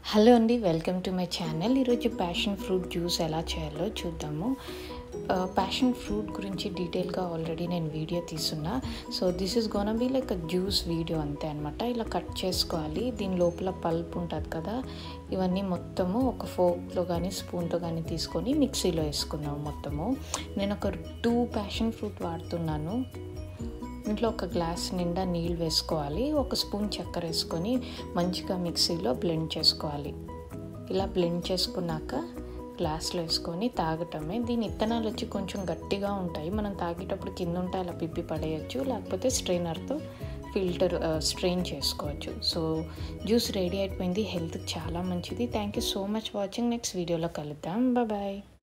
hello అండి welcome to my channel ఈరోజు passion fruit juice ఎలా చేయాలో చూద్దాము ప్యాషన్ ఫ్రూట్ గురించి డీటెయిల్గా ఆల్రెడీ నేను వీడియో తీసున్నా so this is gonna be like juice video అంతే అనమాట ఇలా కట్ చేసుకోవాలి దీని లోపల పల్ప్ ఉంటుంది కదా ఇవన్నీ మొత్తము ఒక ఫోక్లో కానీ స్పూన్తో కానీ తీసుకొని మిక్సీలో వేసుకుందాం మొత్తము నేను ఒక టూ ప్యాషన్ ఫ్రూట్ వాడుతున్నాను ఇంట్లో ఒక గ్లాస్ నిండా నీళ్ళు వేసుకోవాలి ఒక స్పూన్ చక్కెర వేసుకొని మంచిగా మిక్సీలో బ్లెండ్ చేసుకోవాలి ఇలా బ్లెండ్ చేసుకున్నాక గ్లాస్లో వేసుకొని తాగటమే దీని ఇత్తనాలు వచ్చి కొంచెం గట్టిగా ఉంటాయి మనం తాగేటప్పుడు కింద ఉంటే అలా పిప్పి పడేయచ్చు లేకపోతే స్ట్రైనర్తో ఫిల్టర్ స్ట్రెయిన్ చేసుకోవచ్చు సో జ్యూస్ రెడీ అయిపోయింది హెల్త్కి చాలా మంచిది thank you so much watching next వీడియోలో కలుద్దాం బాయ్